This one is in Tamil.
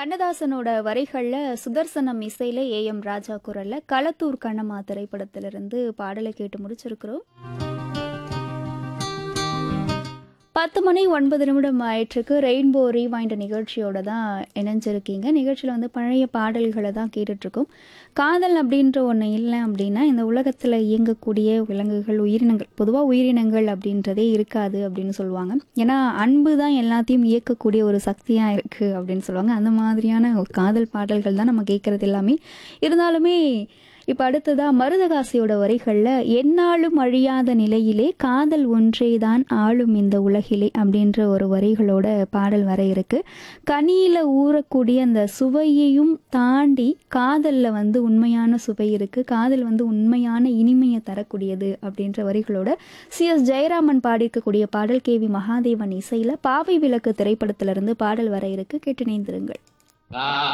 கண்ணதாசனோட வரிகள்ல சுதர்சனம் இசையில ஏ எம் ராஜா குரல்ல களத்தூர் கண்ணம்மா திரைப்படத்திலிருந்து பாடலை கேட்டு முடிச்சிருக்கிறோம் பத்து மணி ஒன்பது நிமிடம் ஆயிற்றுக்கு ரெயின்போ ரீவைண்ட் நிகழ்ச்சியோட தான் இணைஞ்சிருக்கீங்க நிகழ்ச்சியில் வந்து பழைய பாடல்களை தான் கேட்டுட்ருக்கோம் காதல் அப்படின்ற ஒன்று இல்லை அப்படின்னா இந்த உலகத்தில் இயங்கக்கூடிய விலங்குகள் உயிரினங்கள் பொதுவாக உயிரினங்கள் அப்படின்றதே இருக்காது அப்படின்னு சொல்லுவாங்க ஏன்னா அன்பு தான் எல்லாத்தையும் இயக்கக்கூடிய ஒரு சக்தியாக இருக்குது அப்படின்னு சொல்லுவாங்க அந்த மாதிரியான ஒரு காதல் பாடல்கள் தான் நம்ம கேட்குறது எல்லாமே இருந்தாலுமே இப்போ அடுத்ததா மருதகாசியோட வரிகளில் எந்நாளும் அழியாத நிலையிலே காதல் ஒன்றே தான் ஆளும் இந்த உலகிலே அப்படின்ற ஒரு வரிகளோட பாடல் வர இருக்கு கனியில் ஊறக்கூடிய அந்த சுவையையும் தாண்டி காதலில் வந்து உண்மையான சுவை இருக்கு காதல் வந்து உண்மையான இனிமையை தரக்கூடியது அப்படின்ற வரிகளோட சி எஸ் ஜெயராமன் பாடியிருக்கக்கூடிய பாடல் கே வி மகாதேவன் இசையில் பாவை விளக்கு திரைப்படத்திலிருந்து பாடல் வர இருக்கு கேட்டு நேர்ந்திருங்கள் ஆ